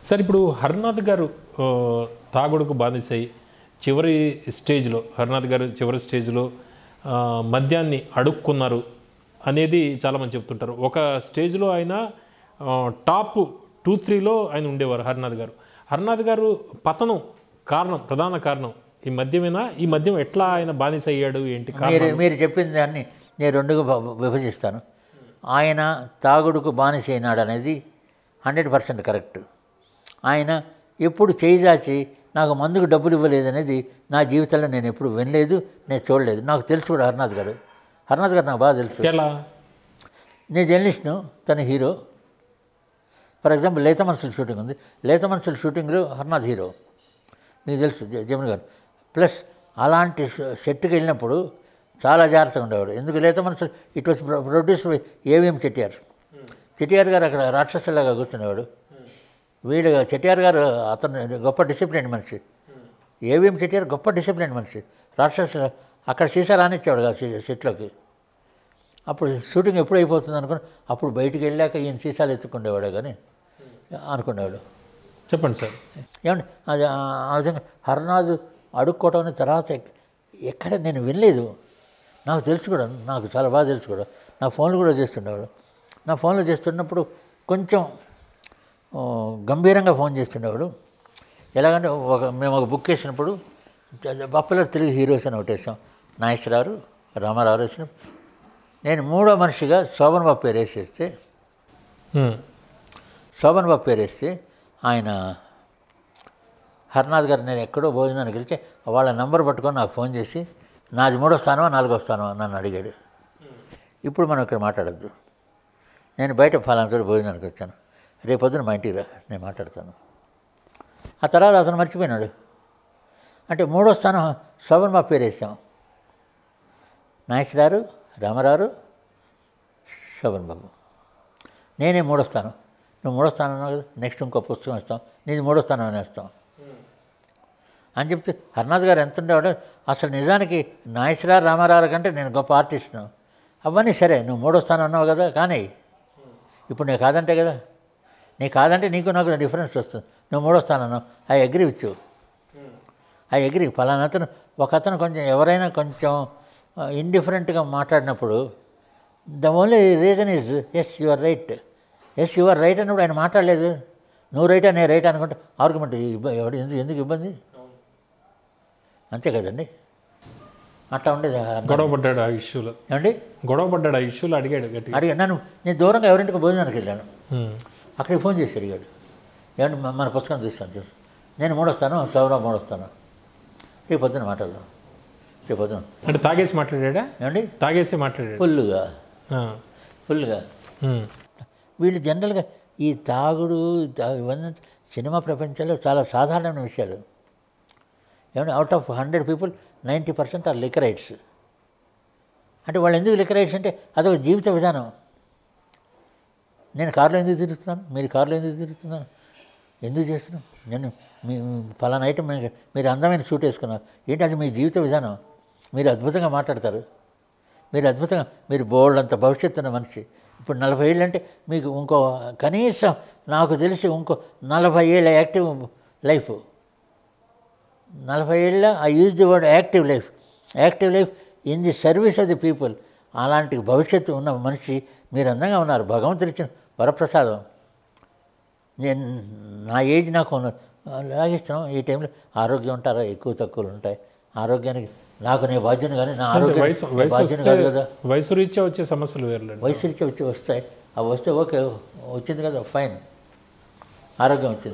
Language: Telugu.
సార్ ఇప్పుడు హర్నాథ్ గారు ఆ, తాగుడుకు బానిసై చివరి స్టేజ్లో హర్నాథ్ గారు చివరి స్టేజ్లో ఆ, మద్యాన్ని అడుక్కున్నారు అనేది చాలామంది చెప్తుంటారు ఒక స్టేజ్లో ఆయన ఆ, టాప్ టూ త్రీలో ఆయన ఉండేవారు హర్నాథ్ గారు హర్నాథ్ గారు పతనం కారణం ప్రధాన కారణం ఈ మద్యమేనా ఈ మద్యం ఎట్లా ఆయన బానిస అయ్యాడు ఏంటి కారణం మీరు మీరు చెప్పిన దాన్ని నేను రెండుగా వ- విభజిస్తాను ఆయన తాగుడుకు బానిస అయినాడు అనేది హండ్రెడ్ పర్సెంట్ కరెక్ట్ ఆయన ఎప్పుడు చేయిదాచి నాకు మందుకు డబ్బులు ఇవ్వలేదు అనేది నా జీవితంలో నేను ఎప్పుడు వినలేదు నేను చూడలేదు నాకు తెలుసు కూడా హర్నాథ్ గారు హర్నాథ్ గారు నాకు బాగా తెలుసు ఎలా నేను జర్నలిస్ట్ను తన హీరో ఫర్ ఎగ్జాంపుల్ లేత మనుషుల షూటింగ్ ఉంది లేత మనుషుల షూటింగ్లో హర్నాథ్ హీరో మీకు తెలుసు జ- జమున గారు ప్లస్ అలాంటి ష- సెట్కి వెళ్ళినప్పుడు చాలా జాగ్రత్తగా ఉండేవాడు ఎందుకు లేత మనుషులు it was produce AVM Chettiar Chettiar garu అక్కడ రాక్షసులాగా కూర్చునేవాడు వీడు చెట్టియార్ గారు అతను గొప్ప డిసిప్లిన్ మనిషి ఏవిఎం చెట్టియార్ గొప్ప డిసిప్లిన్ మనిషి రాక్షసులు అక్కడ సీసా రానిచ్చేవాడు కాదు సె- సెట్లోకి అప్పుడు షూటింగ్ ఎప్పుడు అయిపోతుంది అనుకుని అప్పుడు బయటికి వెళ్ళాక ఈయన సీసాలు ఎత్తుకుండేవాడే కానీ అనుకునేవాడు చెప్పండి సార్ ఏమండి అది ఆ- ఆ విధంగా హర్నాథ్ అడుక్కోవటం అనే తర్వాత ఎక్- ఎక్కడ నేను వినలేదు నాకు తెలుసు కూడా నాకు చాలా బాగా తెలుసు కూడా నా ఫోన్లు కూడా చేస్తుండేవాడు నా ఫోన్లో చేస్తున్నప్పుడు కొంచెం ఆ, గంభీరంగా ఫోన్ చేస్తుండేవాడు ఎలాగంటే ఒక మేము ఒక బుక్ వేసినప్పుడు పాపులర్ తెలుగు హీరోస్ అని ఒకటి వేసాం నాగేశ్వరరావు రామారావు వేసిన నేను మూడో మనిషిగా శోభన్ బాబు పేరు వేసేస్తే హ్మ్. శోభన్ బాబు పేరు వేస్తే ఆయన హర్నాథ్ గారు నేను ఎక్కడో భోజనానికి వెళ్తే వాళ్ళ నంబర్ పట్టుకొని నాకు ఫోన్ చేసి నాది మూడో స్థానమా నాలుగో స్థానమా నన్ను అడిగాడు ఇప్పుడు మనం ఇక్కడ మాట్లాడద్దు నేను బయట ఫలానా చోట భోజనానికి వచ్చాను రేపొద్దున మా ఇంటికి రా నేను మాట్లాడతాను ఆ తర్వాత అతను మర్చిపోయినాడు అంటే మూడో స్థానం శోభన్ బాబు పేరు వేసాం నాగేశ్వరారు రామారావు శోభన్ బాబు నేనే మూడో స్థానం నువ్వు మూడో స్థానం అన్నావు కదా నెక్స్ట్ ఇంకో పుస్తకం ఇస్తాం నీది మూడో స్థానం అనేస్తాం అని చెప్తే హర్నాథ్ గారు ఎంత ఉండేవాడు అసలు నిజానికి నాగేశ్వరరావు రామారావు కంటే నేను గొప్ప ఆర్టిస్ట్ను అవన్నీ సరే నువ్వు మూడో స్థానం అన్నావు కదా కానీ ఇప్పుడు నేను కాదంటే కదా నీ కాదంటే నీకు నాకు డిఫరెన్స్ వస్తుంది నువ్వు మూడో స్థానం అన్నావు I agree with you I agree ఫలానా అతను ఒక అతను కొంచెం ఎవరైనా కొంచెం ఇండిఫరెంట్గా మాట్లాడినప్పుడు the only reason is yes you are right yes you are right అన్నప్పుడు ఆయన మాట్లాడలేదు నువ్వు రైట్ నేను రైట్ అనుకుంటే ఆర్గ్యుమెంట్ ఎవడు ఎందుకు ఎందుకు ఇబ్బంది అంతే కదండి అట్లా ఉండేది గొడవ పడ్డాడు ఆ ఇష్యూలో ఏమండి గొడవ పడ్డాడు ఆ ఇష్యూలో అడిగాడు గట్టిగా అడిగా నన్ను నేను దూరంగా ఎవరింటికి భోజనానికి వెళ్ళాను హ్మ్. అక్కడికి ఫోన్ చేసి అడిగాడు ఏమంటే మ- మన పుస్తకం చూస్తాను చూసి నేను మూడొస్తాను చౌరావు మూడొస్తాను రేపు పొద్దున మాట్లాడదాం రేపు పొద్దున అంటే తాగేసి మాట్లాడా ఏమండి తాగేసి మాట్లాడాడు ఫుల్గా ఆ. ఫుల్గా హ్మ్. వీళ్ళు జనరల్గా ఈ తాగుడు తా- ఇవన్నీ సినిమా ప్రపంచంలో చాలా సాధారణమైన విషయాలు ఏమంటే out of hundred people ninety percent are illiterates అంటే వాళ్ళు ఎందుకు లికరైట్స్ అంటే అదొక జీవిత విధానం నేను కారులో ఎందుకు తిరుగుతున్నాను మీరు కారులో ఎందుకు తిరుగుతున్నారు ఎందుకు చేస్తున్నాం నేను మీ ఫలానా ఐటమ్ మీరు- మీరు అందమైన సూట్ వేసుకున్నారు ఏంటి అది మీ జీవిత విధానం మీరు అద్భుతంగా మాట్లాడతారు మీరు అద్భుతంగా మీరు బోల్డ్ అంత భవిష్యత్తు ఉన్న మనిషి ఇప్పుడు నలభై ఏళ్ళు అంటే మీకు ఇంకో కనీసం నాకు తెలిసి ఇంకో నలభై ఏళ్ళ యాక్టివ్ లైఫ్ నలభై ఏళ్ళ I use the word active life active life in the service of the people అలాంటి భవిష్యత్తు ఉన్న మనిషి మీరు అందంగా ఉన్నారు భగవంతుడు ఇచ్చిన వరప్రసాదం నేను నా ఏజ్ నాకు ఉన్న- లాగిస్తాం ఈ టైంలో ఆరోగ్యం ఉంటారా ఎక్కువ తక్కువలు ఉంటాయి ఆరోగ్యానికి నాకు నేను బాధ్యత కానీ నా అంతే ఆరోగ్యం వయసు వయసు బాధ్యత వస్తే కాదు కదా వయసు రీత్యా వచ్చే సమస్యలు వేర్లేండి వయసు వచ్చి వస్తాయి అవి వస్తే ఓకే వచ్చింది కదా ఫైన్ ఆరోగ్యం వచ్చింది